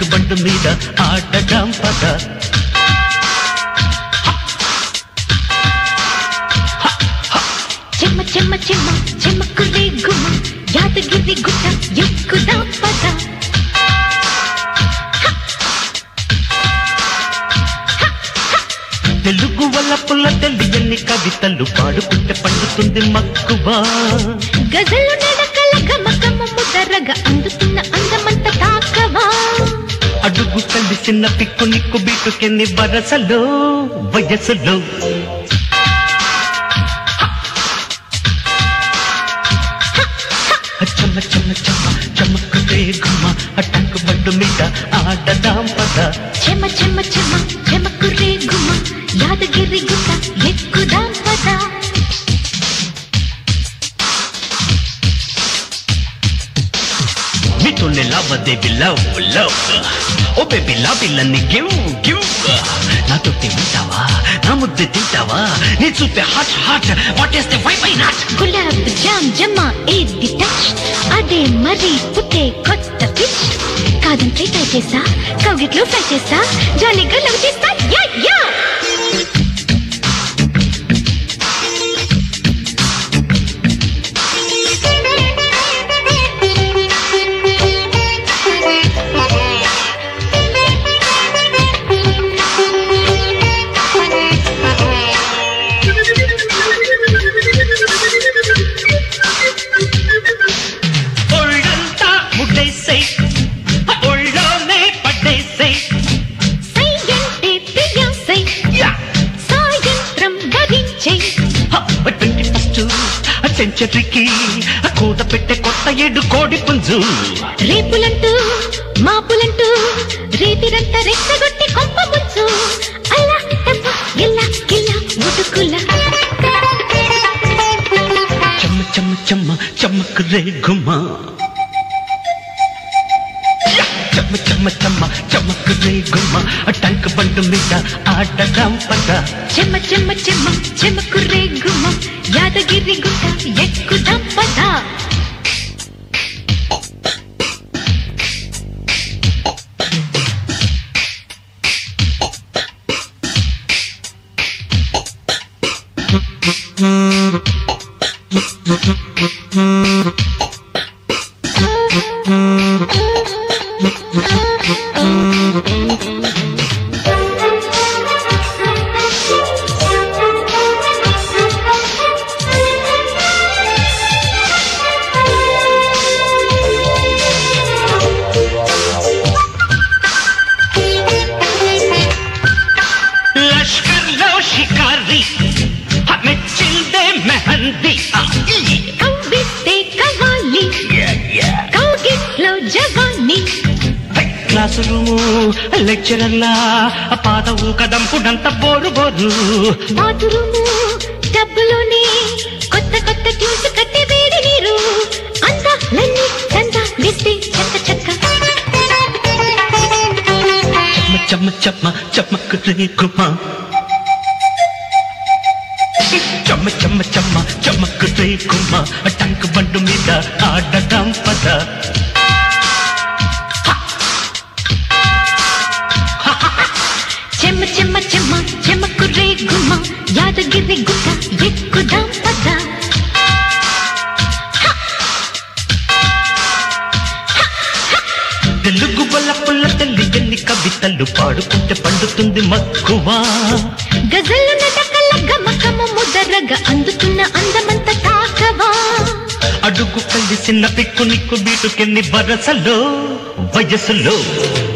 tank బండు మీద ఆడదాం పద చెమ్మ చెమ్మ చెమ్మ చెమ్మకులే గుమ్మ యాదగిరి గుట్ట ఎక్కుదా పద తెలుగు వల్ల పుల్ల తెలియని కవితలు పాడుకుంటే పండుతుంది మక్కువా గజలు నడకల గమకమ్మ ముదరగ అందుతున్న అందమంత తాకవా అడుగు కలిసిన పిక్కు నిక్కు బీటుకెన్ని వరసలో వయసులో చెమ్మ చెమ్మ చెమ్మ చెమ్మకు రేగుమ్మ అట్టంకు బండు మీద ఆడదాం పద చెమ్మ చెమ్మ చెమ్మ చెమ్మకురే గుమ్మ యాదగిరి గుట్ట ఎక్కుదా పద మీతోనే లావాదేవి love love oh baby love పిల్లని గివ్ గివ్ నాతోటి ఉంటావా నా ముద్దు తింటావా నీ చూపే hot hot what is the why by not gulab jam జమ్మ ఏది టచ్ అదే మరి పుట్టే కొత్త పిచ్ కాదంటే ట్రై చేస్తా కౌగిట్లో ఫ్రై చేస్తా జాలీగా లవ్ చేస్తా యా యా ఒళ్ళంతా ముడ్డేసై ఒళ్ళోనే పడ్డేసై సై అంటే ప్రియా సై సాయంత్రం వరించే ట్వంటీ ఫస్ట్ సెంచరీకి కూత పెట్టే కొత్త ఏడు కోడి పుంజు రేపులంటూ మాపులంటూ రేతిరంతా రెచ్చగొట్టి కొంప ముంచు అలా టప్ప ఇలా కిల్ల ముటుకుల చెమ్మ చెమ్మ చెమ్మ చెమ్మకు రే గుమ్మ చెమ్మ చెమ్మ చెమ్మ చెమ్మకు రే గుమ్మ టంక్ బండు మీద ఆడదాం పద చెమ్మ చెమ్మ చెమ్మ చెమ్మకు రేగుమ్మ యాదగిరి గుట్ట ఎక్కుదాం పద లష్కర్ లో షికారి మెచ్చిందే మెహందీ కవ్విస్తే కవాలి కౌగిట్లో జవాని క్లాసు రూము లెక్చరర్లా పాద ఊకదంపుడంత బోరు బోరు బాతురుము డబ్బులోనే కొత్త కొత్త ట్యూన్స్ కట్టి వేడి నీరు అంతా లన్ని దందా లిస్టి చక్క చక్క చెమ్మ చెమ్మ చెమ్మకు రే గుమ్మ చెమ్మ చెమ్మ చెమ్మ చెమ్మకు రే గుమ్మ టంక్ బండు మీద ఆడదాం పద చెమ్మ చెమ్మ చెమ్మ చెమ్మకు రేగుమ్మ యాదగిరి గుట్ట ఎక్కుదాం పద తెలుగు వల్ల పుల్ల తల్లి ఎన్ని కవితలు పాడుకుంటే పండుతుంది మక్కువా గజలు నటకల గమకమ ముదరగ అందుతున్న అందమంత తాకవా అడుగు కలిసిన పిక్కు నిక్కు బీటుకెన్ని వరసలో వయసులో